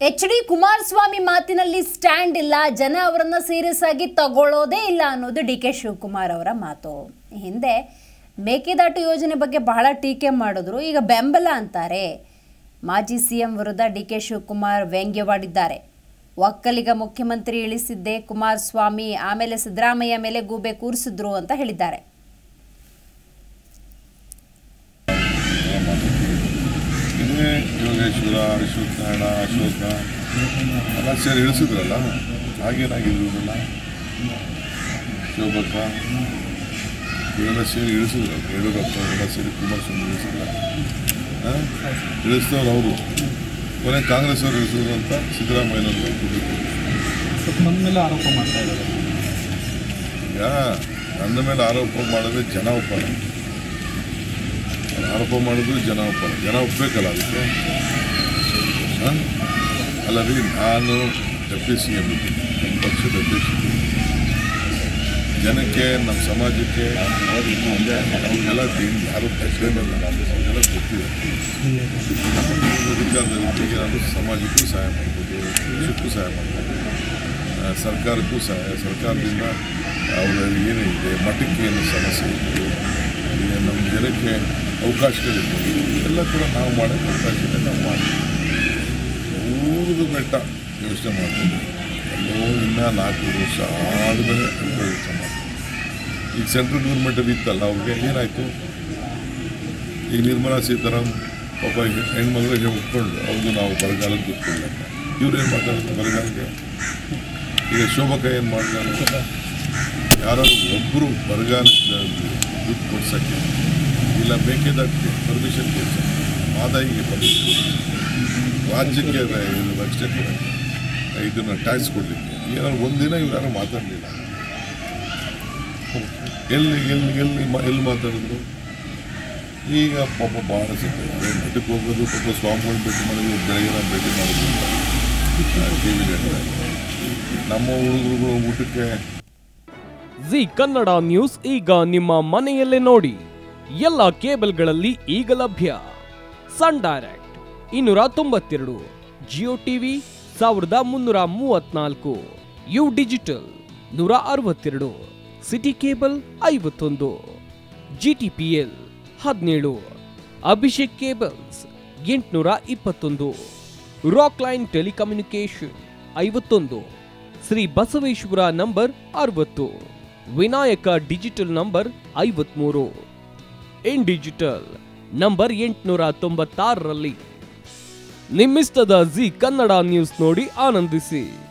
H D Kumaraswamy ಮಾತಿನಲ್ಲಿ stand ಇಲ್ಲ ಜನ ಅವರನ್ನ ಸೀರಿಯಸ್ ಆಗಿ ತಗೊಳ್ಳೋದೇ ಇಲ್ಲ ಅನ್ನೋದು ಡಿ ಕೆ ಶಿವಕುಮಾರ್ ಅವರ ಮಾತು ಹಿಂದೆ ಮೇಕೆದಾಟು ಯೋಜನೆ ಬಗ್ಗೆ ಬಹಳ ಟೀಕೆ ಮಾಡಿದ್ರು ಈಗ ಬೆಂಬಲ ಅಂತಾರೆ ಮಾಜಿ ಸಿಎಂ ವಿರುದ್ಧ ಡಿ ಕೆ ಶಿವಕುಮಾರ್ ವ್ಯಂಗ್ಯವಾಡಿದ್ದಾರೆ ಒಕ್ಕಲಿಗ ಮುಖ್ಯಮಂತ್ರಿ ಇಳಿಸಿದ್ದೆ ಕುಮಾರಸ್ವಾಮಿ ಆಮೇಲೆ ಸಿದ್ದರಾಮಯ್ಯ ಮೇಲೆ ಗೂಬೆ ಕೂರಿಸಿದ್ರು ಅಂತ ಹೇಳಿದ್ದಾರೆ ಇನ್ನೇ ಯೋಗೇಶ್ವರ ಅಶ್ವತ್ಥನಾರಾಯಣ ಅಶೋಕ ಎಲ್ಲ ಸೇರಿ ಇಳಿಸಿದ್ರಲ್ಲ ಹಾಗೇನಾಗಿದ್ರು ಇವರೆಲ್ಲ ಶೋಭಕ್ಕ ಇವರೆಲ್ಲ ಸೇರಿ ಇಳಿಸಿದ್ರಲ್ಲ ಯಡಿಯೂರಪ್ಪ ಎಲ್ಲ ಸೇರಿ ಕುಮಾರಸ್ವಾಮಿ ಇಳಿಸಿದ್ರ ಇಳಿಸ್ತವ್ರು ಅವರು ಕೊನೆ ಕಾಂಗ್ರೆಸ್ ಅವರು ಇಳಿಸಿದ್ರು ಅಂತ ಸಿದ್ದರಾಮಯ್ಯನವರು ಸ್ವಲ್ಪ ನಮ್ಮ ಮೇಲೆ ಆರೋಪ ಮಾಡ್ತಾ ಇದ್ದಾರೆ ಈಗ ನನ್ನ ಮೇಲೆ ಆರೋಪ ಮಾಡಿದ್ರೆ ಜನ ಒಪ್ಪಲ್ಲ ಆರೋಪ ಮಾಡಿದ್ರು ಜನ ಒಪ್ಪಲ್ಲ ಜನ ಒಪ್ಪಬೇಕಲ್ಲ ಅದಕ್ಕೆ ಹ? ಅಲ್ಲ ರೀ ನಾನು ಡೆಪ್ಟಿ ಸಿ ಎಂ ನಮ್ಮ ಪಕ್ಷದ ಅಧ್ಯಕ್ಷ ಜನಕ್ಕೆ ನಮ್ಮ ಸಮಾಜಕ್ಕೆ ಅವ್ರಿಗೆಲ್ಲ ದೇನ್ ಯಾರು ಪ್ರಶ್ನೆಲ್ಲ ಅವ್ರಿಗೆಲ್ಲ ಗೊತ್ತಿದೆ ಅಧಿಕಾರದಲ್ಲಿ ನಾನು ಸಮಾಜಕ್ಕೂ ಸಹಾಯ ಮಾಡ್ಬೋದು ದೇಶಕ್ಕೂ ಸಹಾಯ ಮಾಡ್ಬೋದು ಆ, ಸರ್ಕಾರಕ್ಕೂ ಸಹಾಯ ಸರ್ಕಾರದಿಂದ ಅವರ ಏನಿದೆ ಮಠಕ್ಕೆ ಏನು ಸಮಸ್ಯೆ ಇದೆ ಈಗ ನಮ್ಮ ಜನಕ್ಕೆ ಅವಕಾಶಗಳಿರ್ಬೋದು ಎಲ್ಲ ಕೂಡ ನಾವು ಮಾಡೋಕ್ಕೆ ಅವಕಾಶ ಇದೆ ನಾವು ಮಾಡ್ತೀವಿ ಊರಿದು ಬೆಟ್ಟ ಯೋಚನೆ ಮಾಡ್ತೀವಿ ಎಲ್ಲೋ ಇನ್ನೂ ನಾಲ್ಕು ವರ್ಷ ಆದಮೇಲೆ ಅಂತ ಯೋಚನೆ ಮಾಡ್ತೀವಿ ಈಗ ಸೆಂಟ್ರಲ್ ಗೌರ್ಮೆಂಟಲ್ಲಿ ಇತ್ತಲ್ಲ ಅವ್ರಿಗೆ ಏನಾಯಿತು ಈಗ ನಿರ್ಮಲಾ ಸೀತಾರಾಮ್ ಪಾಪ ಹೆಣ್ಮಗಳಿಗೆ ಒಪ್ಕೊಂಡು ಅವ್ರಿಗೆ ನಾವು ಬರಗಾಲದ ಗೊತ್ತಿಲ್ಲ ಇವ್ರು ಏನು ಮಾತಾಡ್ತಾರೆ ಬರಗಾಲಕ್ಕೆ ಈಗ ಶೋಭಕ ಏನು ಮಾಡ್ತಾರೆ ಯಾರು ಒಬ್ಬರು ಬರಗಾಲಕ್ಕೆ ದುಡ್ಡು ಕೊಡ್ಸೋಕ್ಕೆ ಇಲ್ಲ ಬೇಕಿದ್ದಕ್ಕೆ ಪರ್ಮಿಷನ್ ಕೊಡ್ಸೋಕ್ಕೆ ಆದಾಯಿಗೆ ಪರ್ಮಿಷನ್ ರಾಜ್ಯಕ್ಕೆ ರ- ಇದು ರಕ್ಷಣೆ ಕೊಡೋಕ್ಕೆ ಇದನ್ನು ಟ್ಯಾಕ್ಸ್ ಕೊಡಲಿಕ್ಕೆ ಏನಾದ್ರು ಒಂದಿನ ಇವ್ರು ಯಾರು ಮಾತಾಡಲಿಲ್ಲ ಎಲ್ಲಿ ಎಲ್ಲಿ ಎಲ್ಲಿ ಮಾ- ಎಲ್ಲಿ ಮಾತಾಡಿದ್ರು ಈಗ ಪಾಪ ಭಾಳ ಸಿಗ್ತದೆ ಮಠಕ್ಕೆ ಹೋಗೋದು ಪಾಪ ಸ್ವಾಮಿಗಳು ಭೇಟಿ ಮಾಡೋದು ಬೆಳಗಿನ ಭೇಟಿ ಮಾಡೋದು ಟಿ ವಿಲಿ ನಮ್ಮ ಹುಡುಗರುಗಳು ಊಟಕ್ಕೆ ಜಿ ಕನ್ನಡ ನ್ಯೂಸ್ ಈಗ ನಿಮ್ಮ ಮನೆಯಲ್ಲೇ ನೋಡಿ ಎಲ್ಲ ಕೇಬಲ್ಗಳಲ್ಲಿ ಈಗ ಲಭ್ಯ ಸನ್ ಡೈರೆಕ್ಟ್ ಇನ್ನೂರ ತೊಂಬತ್ತೆರಡು ಜಿಯೋ ಟಿವಿ ಸಾವಿರದ ಮುನ್ನೂರ ಮೂವತ್ನಾಲ್ಕು ಯು ಡಿಜಿಟಲ್ ನೂರ ಅರವತ್ತೆರಡು ಸಿಟಿ ಕೇಬಲ್ ಐವತ್ತೊಂದು ಜಿಟಿಪಿಎಲ್ ಹದಿನೇಳು ಅಭಿಷೇಕ್ ಕೇಬಲ್ಸ್ ಎಂಟುನೂರ ಇಪ್ಪತ್ತೊಂದು ರಾಕ್ ಲೈನ್ ಟೆಲಿಕಮ್ಯುನಿಕೇಶನ್ ಐವತ್ತೊಂದು ಶ್ರೀ ಬಸವೇಶ್ವರ ನಂಬರ್ ಅರವತ್ತು ವಿನಾಯಕ ಡಿಜಿಟಲ್ ನಂಬರ್ ಐವತ್ಮೂರು ಇನ್ ಡಿಜಿಟಲ್ ನಂಬರ್ ಎಂಟುನೂರ ತೊಂಬತ್ತಾರರಲ್ಲಿ ನಿಮ್ಮಿಸ್ತದ ಜಿ ಕನ್ನಡ ನ್ಯೂಸ್ ನೋಡಿ ಆನಂದಿಸಿ